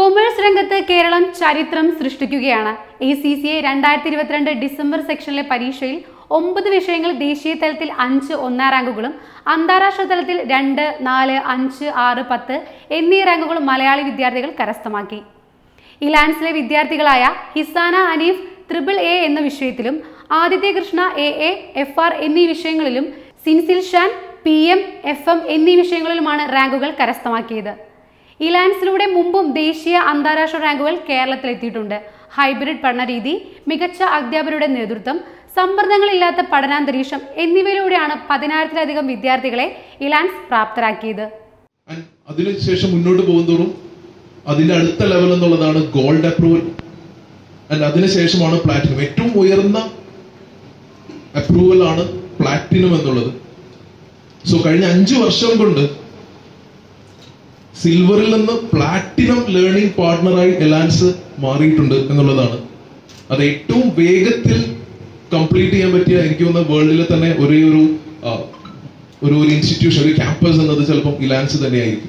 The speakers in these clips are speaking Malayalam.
കൊമേഴ്സ് രംഗത്ത് കേരളം ചരിത്രം സൃഷ്ടിക്കുകയാണ് എ സി സി എ രണ്ടായിരത്തി ഇരുപത്തിരണ്ട് ഡിസംബർ സെക്ഷനിലെ പരീക്ഷയിൽ ഒമ്പത് വിഷയങ്ങൾ ദേശീയ തലത്തിൽ അഞ്ച് ഒന്നാം റാങ്കുകളും അന്താരാഷ്ട്ര തലത്തിൽ രണ്ട് നാല് അഞ്ച് ആറ് പത്ത് എന്നീ റാങ്കുകളും മലയാളി വിദ്യാർത്ഥികൾ കരസ്ഥമാക്കി ഇലാൻസിലെ വിദ്യാർത്ഥികളായ ഹിസാന അനീഫ് ത്രിപിൾ എ എന്ന വിഷയത്തിലും Aditya Krishna A A F R എന്നീ വിഷയങ്ങളിലും Sinsil Shan P M F M എന്നീ വിഷയങ്ങളിലുമാണ് റാങ്കുകൾ കരസ്ഥമാക്കിയത് ഇലാൻസിലൂടെ മുമ്പും ദേശീയ അന്താരാഷ്ട്ര റാങ്കുകൾ കേരളത്തിലെത്തിയിട്ടുണ്ട് ഹൈബ്രിഡ് പഠനരീതി മികച്ച അധ്യാപകരുടെ നേതൃത്വം സമ്മർദ്ദങ്ങളില്ലാത്ത പഠനാന്തരീക്ഷം എന്നിവയിലൂടെയാണ് പതിനായിരത്തിലധികം വിദ്യാർത്ഥികളെ ഇലാൻസ് പ്രാപ്തരാക്കിയത് And അതിനുശേഷം മുന്നോട്ട് പോകുന്തോറും അതിന്റെ അടുത്ത ലെവൽ എന്നുള്ളതാണ് ഗോൾഡ് അപ്രൂവൽ ആൻഡ് അതിനുശേഷമാണ് പ്ലാറ്റിനം ഏറ്റവും ഉയർന്ന അപ്രൂവൽ ആണ് പ്ലാറ്റിനം എന്നുള്ളത് സോ കഴിഞ്ഞ അഞ്ചു വർഷം കൊണ്ട് സിൽവറിൽ നിന്ന് പ്ലാറ്റിനം ലേണിംഗ് പാർട്ണറായി എലാൻസ് മാറിയിട്ടുണ്ട് എന്നുള്ളതാണ് അത് ഏറ്റവും വേഗത്തിൽ കംപ്ലീറ്റ് ചെയ്യാൻ പറ്റിയ എനിക്ക് തോന്നുന്ന വേൾഡിലെ തന്നെ ഒരേ ഒരു ആ, ഒരു ഒരു ഇൻസ്റ്റിറ്റ്യൂഷൻ ഒരു ക്യാമ്പസ് എന്നത് ചിലപ്പം ഇലാൻസ് തന്നെയായിരിക്കും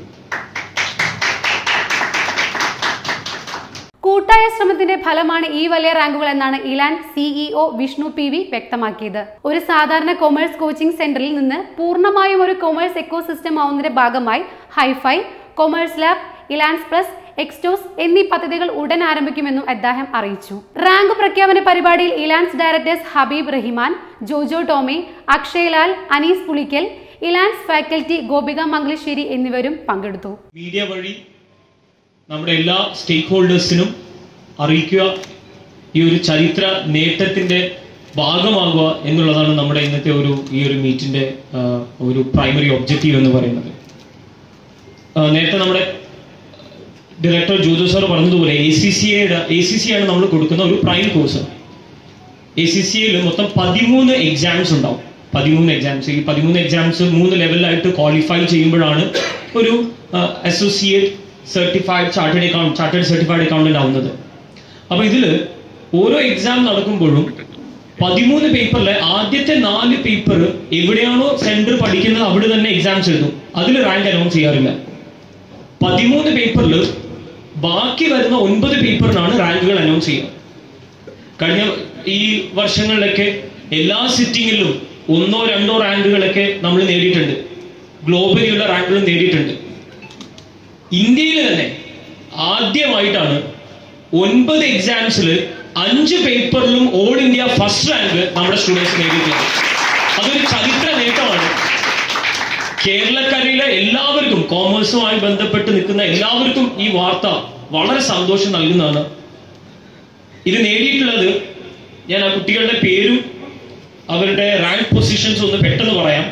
കൂട്ടായ ശ്രമത്തിന്റെ ഫലമാണ് ഈ വലിയ റാങ്കുകൾ എന്നാണ് Elance CEO Vishnu P V വ്യക്തമാക്കിയത് ഒരു സാധാരണ കൊമേഴ്സ് കോച്ചിംഗ് സെന്ററിൽ നിന്ന് പൂർണ്ണമായും ഒരു കൊമേഴ്സ് എക്കോസിസ്റ്റം ആവുന്നതിന്റെ ഭാഗമായി hifi commerce lab Elance plus എക്സ്റ്റോസ് എന്നീ പദ്ധതികൾ ഉടൻ ആരംഭിക്കുമെന്നും അദ്ദേഹം അറിയിച്ചു റാങ്ക് പ്രഖ്യാപന പരിപാടിയിൽ Elance directors Habib Rahiman Jojo Tomy Akshay Lal Anees Pulickal Elance faculty Gopika Mangalassery എന്നിവരും പങ്കെടുത്തു മീഡിയ വഴി നമ്മുടെ എല്ലാ സ്റ്റേക്ക് ഹോൾഡേഴ്സിനും അറിയിക്കുക ഈ ഒരു ചരിത്ര നേട്ടത്തിന്റെ ഭാഗമാകുക എന്നുള്ളതാണ് നമ്മുടെ ഇന്നത്തെ ഒരു ഈ ഒരു മീറ്റിന്റെ ആ, ഒരു പ്രൈമറി ഒബ്ജക്റ്റീവ് എന്ന് പറയുന്നത് ആ, നേരത്തെ നമ്മുടെ ഡയറക്ടർ ജോജോ സാർ പറഞ്ഞതുപോലെ A C C A C C ആണ് നമ്മൾ കൊടുക്കുന്ന ഒരു prime course A C C എയിൽ മൊത്തം പതിമൂന്ന് എക്സാംസ് ഉണ്ടാവും പതിമൂന്ന് എക്സാംസ് ഈ പതിമൂന്ന് എക്സാംസ് മൂന്ന് ലെവലിലായിട്ട് ക്വാളിഫൈ ചെയ്യുമ്പോഴാണ് ഒരു associate certified chartered account chartered certified accountant ആവുന്നത് അപ്പൊ ഇതില് ഓരോ എക്സാം നടക്കുമ്പോഴും പതിമൂന്ന് പേപ്പറിലെ ആദ്യത്തെ നാല് പേപ്പർ എവിടെയാണോ സെന്റർ പഠിക്കുന്നത് അവിടെ തന്നെ എക്സാംസ് എഴുതും അതിൽ റാങ്ക് അനൗൺസ് ചെയ്യാറില്ല പതിമൂന്ന് പേപ്പറിൽ ബാക്കി വരുന്ന ഒൻപത് പേപ്പറിനാണ് റാങ്കുകൾ അനൗൺസ് ചെയ്യുക കഴിഞ്ഞ ഈ വർഷങ്ങളിലൊക്കെ എല്ലാ സിറ്റിങ്ങിലും ഒന്നോ രണ്ടോ റാങ്കുകളൊക്കെ നമ്മൾ നേടിയിട്ടുണ്ട് ഗ്ലോബലിയുള്ള റാങ്കുകൾ നേടിയിട്ടുണ്ട് ഇന്ത്യയിൽ തന്നെ ആദ്യമായിട്ടാണ് ഒൻപത് എക്സാംസിൽ അഞ്ച് പേപ്പറിലും ഓൾ ഇന്ത്യ ഫസ്റ്റ് റാങ്ക് നമ്മുടെ സ്റ്റുഡൻസ് നേടിയിട്ടുള്ളത് അതൊരു ചരിത്ര നേട്ടമാണ് കേരളക്കരയിലെ എല്ലാവർക്കും കോമേഴ്സുമായി ബന്ധപ്പെട്ട് നിൽക്കുന്ന എല്ലാവർക്കും ഈ വാർത്ത വളരെ സന്തോഷം നൽകുന്നതാണ് ഇത് നേടിയിട്ടുള്ളത് ഞാൻ ആ കുട്ടികളുടെ പേരും അവരുടെ റാങ്ക് പൊസിഷൻസ് ഒന്ന് പെട്ടെന്ന് പറയാം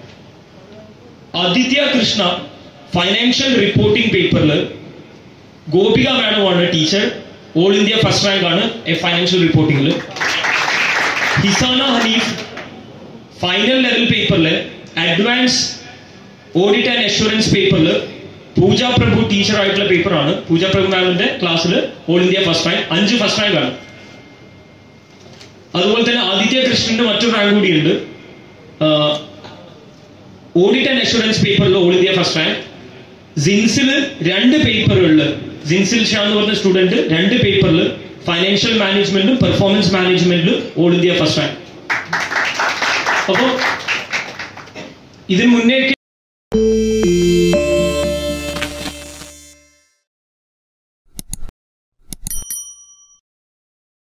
ആദിത്യ കൃഷ്ണ ഫൈനാൻഷ്യൽ റിപ്പോർട്ടിംഗ് പേപ്പറിൽ ഗോപിക മാഡമാണ് teacher all India first rank ആണ് ഫൈനാൻഷ്യൽ റിപ്പോർട്ടിംഗിൽ ഹിസാന ഹനീഫ് ഫൈനൽ ലെവൽ പേപ്പറിൽ അഡ്വാൻസ് ഓഡിറ്റ് ആൻഡ് അഷുറൻസ് പേപ്പറിൽ പൂജ പ്രഭു ടീച്ചർ ആയിട്ടുള്ള പേപ്പറാണ് പൂജ പ്രഭു മാമിന്റെ ക്ലാസ്സിൽ ഓൾ ഇന്ത്യ ഫസ്റ്റ് റാങ്ക് അഞ്ച് ഫസ്റ്റ് റാങ്ക് ആണ് അതുപോലെ തന്നെ ആദിത്യ കൃഷ്ണന്റെ മറ്റൊരു റാങ്ക് കൂടിയുണ്ട് ഓഡിറ്റ് ആൻഡ് അഷുറൻസ് പേപ്പറിൽ all India first rank Jinsil രണ്ട് പേപ്പറുകളിൽ ജിൻസിൽ ഷാ എന്ന് പറഞ്ഞ സ്റ്റുഡന്റ് രണ്ട് പേപ്പറിൽ ഫൈനാൻഷ്യൽ മാനേജ്മെന്റും പെർഫോമൻസ് മാനേജ്മെന്റിലും ഓൾ ഇന്ത്യ ഫസ്റ്റ് റാങ്ക് അപ്പോൾ ഇതിന് മുന്നേ